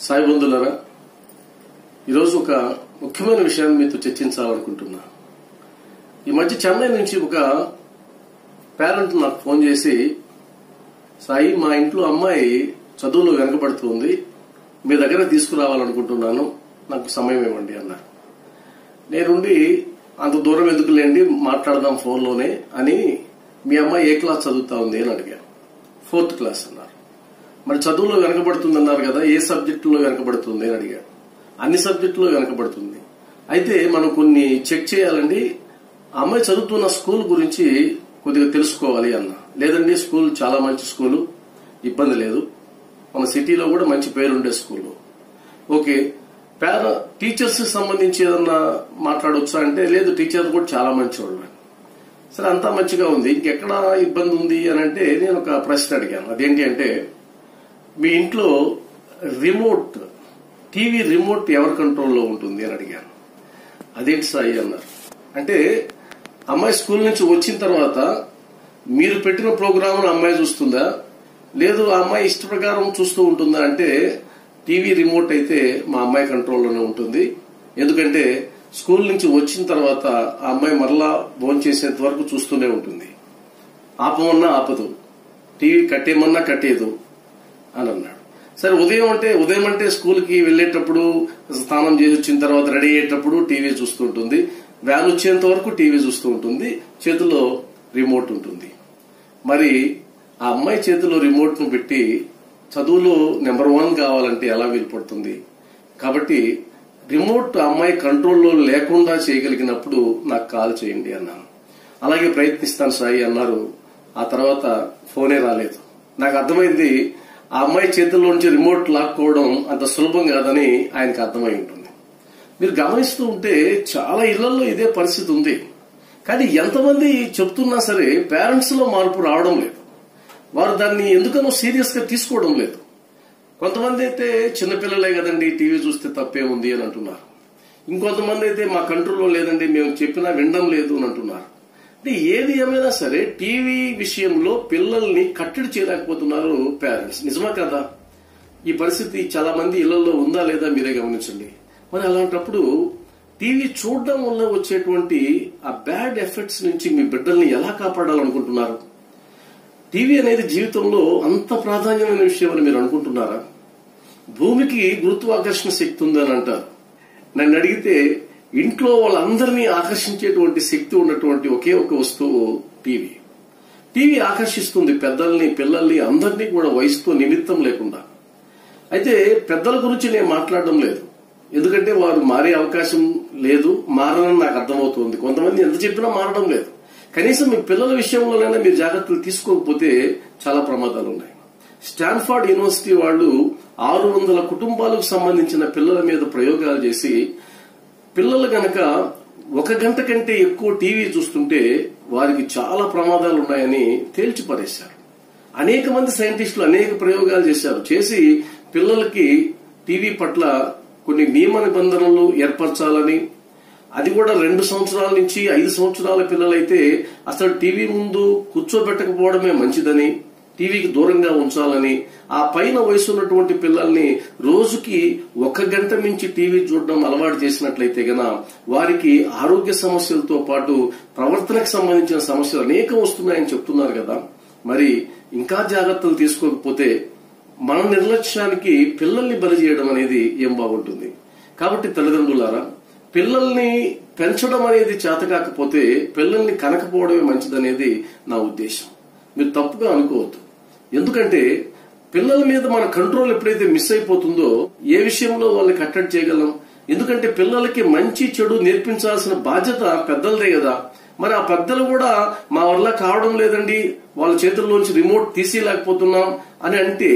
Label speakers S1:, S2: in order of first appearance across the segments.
S1: సాయి బంధులరా ఈరోజు ఒక ముఖ్యమైన విషయాన్ని మీతో చర్చించాలనుకుంటున్నా ఈ మధ్య చెన్నై నుంచి ఒక పేరెంట్ నాకు ఫోన్ చేసి సాయి మా ఇంట్లో అమ్మాయి చదువులో వెనకబడుతుంది మీ దగ్గర తీసుకురావాలనుకుంటున్నాను నాకు సమయం ఇవ్వండి అన్నారు నేనుండి అంత దూరం ఎందుకులేండి మాట్లాడదాం ఫోన్లోనే అని మీ అమ్మాయి ఏ క్లాస్ చదువుతా ఉంది అని అడిగాను ఫోర్త్ క్లాస్ అన్నారు మరి చదువులో వెనకబడుతుంది అన్నారు కదా ఏ సబ్జెక్టులో వెనకబడుతుంది అని అడిగాడు అన్ని సబ్జెక్టులో వెనకబడుతుంది అయితే మనం కొన్ని చెక్ చేయాలండి ఆ అమ్మాయి చదువుతున్న స్కూల్ గురించి కొద్దిగా తెలుసుకోవాలి అన్న లేదండి స్కూల్ చాలా మంచి స్కూలు ఇబ్బంది లేదు మన సిటీలో కూడా మంచి పేరుండే స్కూల్ ఓకే పేర టీచర్స్ సంబంధించి ఏదన్నా మాట్లాడొచ్చా అంటే లేదు టీచర్లు కూడా చాలా మంచివాళ్ళు సరే అంతా మంచిగా ఉంది ఇంకెక్కడ ఇబ్బంది ఉంది అని అంటే నేను ఒక ప్రశ్న అడిగాను అదేంటి అంటే మీ ఇంట్లో రిమోట్ టీవీ రిమోట్ ఎవరి కంట్రోల్లో ఉంటుంది అని అడిగాను అదేంటి సాయి అన్నారు అంటే అమ్మాయి స్కూల్ నుంచి వచ్చిన తర్వాత మీరు పెట్టిన ప్రోగ్రామ్ అమ్మాయి చూస్తుందా లేదు ఆ అమ్మాయి ఇష్ట ప్రకారం చూస్తూ ఉంటుందా అంటే టీవీ రిమోట్ అయితే మా అమ్మాయి కంట్రోల్లోనే ఉంటుంది ఎందుకంటే స్కూల్ నుంచి వచ్చిన తర్వాత ఆ అమ్మాయి మరలా భోజనం చేసేంత వరకు చూస్తూనే ఉంటుంది ఆపమన్నా ఆపదు టీవీ కట్టేయమన్నా కట్టేదు అని అన్నాడు సరే ఉదయం అంటే ఉదయం అంటే స్కూల్ కి వెళ్లేటప్పుడు స్నానం చేసి వచ్చిన తర్వాత రెడీ అయ్యేటప్పుడు టీవీ చూస్తూ ఉంటుంది వ్యాన్ వచ్చేంత వరకు టీవీ చూస్తూ ఉంటుంది చేతిలో రిమోట్ ఉంటుంది మరి ఆ అమ్మాయి చేతిలో రిమోట్ ను పెట్టి చదువులో నెంబర్ వన్ కావాలంటే ఎలా వీలుపడుతుంది కాబట్టి రిమోట్ ఆ అమ్మాయి కంట్రోల్లో లేకుండా చేయగలిగినప్పుడు నాకు కాల్ చేయండి అన్నాను అలాగే ప్రయత్నిస్తాను సాయి అన్నారు ఆ తర్వాత ఫోనే రాలేదు నాకు అర్థమైంది ఆ అమ్మాయి చేతుల్లోంచి రిమోట్ లాక్కోవడం అంత సులభం కాదని ఆయనకు అర్థమై ఉంటుంది మీరు గమనిస్తూ ఉంటే చాలా ఇళ్లలో ఇదే పరిస్థితి ఉంది కానీ ఎంతమంది చెప్తున్నా సరే పేరెంట్స్ లో మార్పు రావడం లేదు వారు దాన్ని ఎందుకనో సీరియస్ గా తీసుకోవడం లేదు కొంతమంది అయితే చిన్నపిల్లలే కదండి టీవీ చూస్తే తప్పే ఉంది అని అంటున్నారు ఇంకొంతమంది అయితే మా కంట్రోల్లో లేదండి మేము చెప్పినా వినడం లేదు అని అంటున్నారు అంటే ఏది ఏమైనా సరే టీవీ విషయంలో పిల్లల్ని కట్టడి చేయలేకపోతున్నారు పేరెంట్స్ నిజమా కదా ఈ పరిస్థితి చాలా మంది ఇళ్లలో ఉందా లేదా మీరే గమనించండి మరి అలాంటప్పుడు టీవీ చూడడం వల్ల వచ్చేటువంటి ఆ బ్యాడ్ ఎఫెక్ట్స్ నుంచి మీ బిడ్డల్ని ఎలా కాపాడాలనుకుంటున్నారు టీవీ అనేది జీవితంలో అంత ప్రాధాన్యమైన విషయం అని మీరు అనుకుంటున్నారా భూమికి గురుత్వాకర్షణ శక్తి ఉందని అంటారు నన్ను అడిగితే ఇంట్లో వాళ్ళందరినీ ఆకర్షించేటువంటి శక్తి ఉన్నటువంటి ఒకే ఒక వస్తువు టీవీ టీవీ ఆకర్షిస్తుంది పెద్దల్ని పిల్లల్ని అందరినీ కూడా వయసుతో నిమిత్తం లేకుండా అయితే పెద్దల గురించి నేను మాట్లాడడం లేదు ఎందుకంటే వారు మారే అవకాశం లేదు మారని నాకు అర్థమవుతుంది కొంతమంది ఎంత చెప్పినా మారడం లేదు కనీసం మీ పిల్లల విషయంలోనైనా మీరు జాగ్రత్తలు తీసుకోకపోతే చాలా ప్రమాదాలు ఉన్నాయి స్టాన్ఫర్డ్ యూనివర్సిటీ వాళ్ళు ఆరు వందల కుటుంబాలకు సంబంధించిన పిల్లల మీద ప్రయోగాలు చేసి పిల్లలు గనక ఒక గంట కంటే ఎక్కువ టీవీ చూస్తుంటే వారికి చాలా ప్రమాదాలు ఉన్నాయని తేల్చి పడేశారు అనేక మంది సైంటిస్టులు అనేక ప్రయోగాలు చేశారు చేసి పిల్లలకి టీవీ పట్ల కొన్ని నియమ నిబంధనలు ఏర్పరచాలని అది కూడా రెండు సంవత్సరాల నుంచి ఐదు సంవత్సరాల పిల్లలైతే అసలు టీవీ ముందు కూర్చోబెట్టకపోవడమే మంచిదని టీవీకి దూరంగా ఉంచాలని ఆ పైన వయసు ఉన్నటువంటి పిల్లల్ని రోజుకి ఒక గంట మించి టీవీ చూడడం అలవాటు చేసినట్లయితే గన వారికి ఆరోగ్య సమస్యలతో పాటు ప్రవర్తనకు సంబంధించిన సమస్యలు అనేకం వస్తున్నాయని చెప్తున్నారు కదా మరి ఇంకా జాగ్రత్తలు తీసుకోకపోతే మన నిర్లక్ష్యానికి పిల్లల్ని బలి చేయడం అనేది ఏం బాగుంటుంది కాబట్టి తల్లిదండ్రులారా పిల్లల్ని పెంచడం అనేది చేత కాకపోతే పిల్లల్ని కనకపోవడమే మంచిదనేది నా ఉద్దేశం మీరు తప్పుగా అనుకోవద్దు ఎందుకంటే పిల్లల మీద మన కంట్రోల్ ఎప్పుడైతే మిస్ అయిపోతుందో ఏ విషయంలో వాళ్ళని కట్టడి చేయగలం ఎందుకంటే పిల్లలకి మంచి చెడు నేర్పించాల్సిన బాధ్యత పెద్దలదే కదా మరి ఆ పెద్దలు కూడా మా వల్ల కావడం లేదండి వాళ్ళ చేతుల్లోంచి రిమోట్ తీసేయలేకపోతున్నాం అని అంటే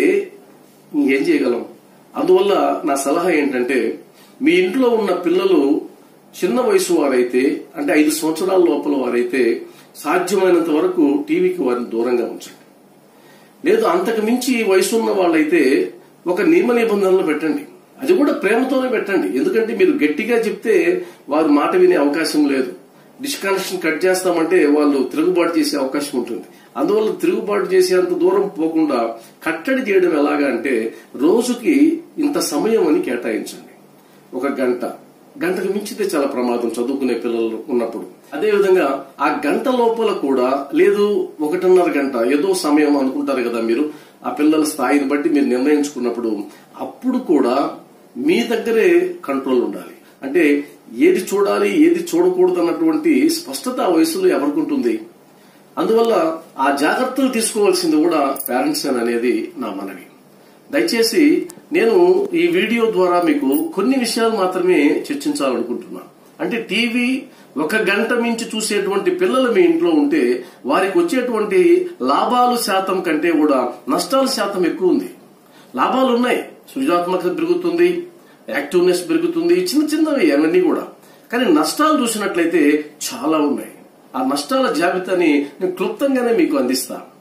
S1: ఏం చేయగలం అందువల్ల నా సలహా ఏంటంటే మీ ఇంట్లో ఉన్న పిల్లలు చిన్న వయసు వారైతే అంటే ఐదు సంవత్సరాల లోపల వారైతే సాధ్యమైనంత వరకు టీవీకి వారిని దూరంగా ఉంచండి లేదు అంతకు మించి వయసు ఉన్న వాళ్ళైతే ఒక నియమ నిబంధనలు పెట్టండి అది కూడా ప్రేమతోనే పెట్టండి ఎందుకంటే మీరు గట్టిగా చెప్తే వారు మాట వినే అవకాశం లేదు డిస్కనెక్షన్ కట్ చేస్తామంటే వాళ్ళు తిరుగుబాటు చేసే అవకాశం ఉంటుంది అందువల్ల తిరుగుబాటు చేసేంత దూరం పోకుండా కట్టడి చేయడం ఎలాగా అంటే రోజుకి ఇంత సమయం అని కేటాయించండి ఒక గంట గంటకు మించితే చాలా ప్రమాదం చదువుకునే పిల్లలు ఉన్నప్పుడు అదే విధంగా ఆ గంట లోపల కూడా లేదు ఒకటిన్నర గంట ఏదో సమయం అనుకుంటారు కదా మీరు ఆ పిల్లల స్థాయిని బట్టి మీరు నిర్ణయించుకున్నప్పుడు అప్పుడు కూడా మీ దగ్గరే కంట్రోల్ ఉండాలి అంటే ఏది చూడాలి ఏది చూడకూడదు అన్నటువంటి స్పష్టత ఆ వయసులో ఎవరికి ఉంటుంది అందువల్ల ఆ జాగ్రత్తలు తీసుకోవాల్సింది కూడా పేరెంట్స్ అనేది నా మనవి దయచేసి నేను ఈ వీడియో ద్వారా మీకు కొన్ని విషయాలు మాత్రమే చర్చించాలనుకుంటున్నా అంటే టీవీ ఒక గంట మించి చూసేటువంటి పిల్లలు మీ ఇంట్లో ఉంటే వారికి వచ్చేటువంటి లాభాలు శాతం కంటే కూడా నష్టాల శాతం ఎక్కువ ఉంది లాభాలు ఉన్నాయి సృజనాత్మకత పెరుగుతుంది యాక్టివ్నెస్ పెరుగుతుంది చిన్న చిన్నవి అవన్నీ కూడా కానీ నష్టాలు చూసినట్లయితే చాలా ఉన్నాయి ఆ నష్టాల జాబితాని నేను క్లుప్తంగానే మీకు అందిస్తాను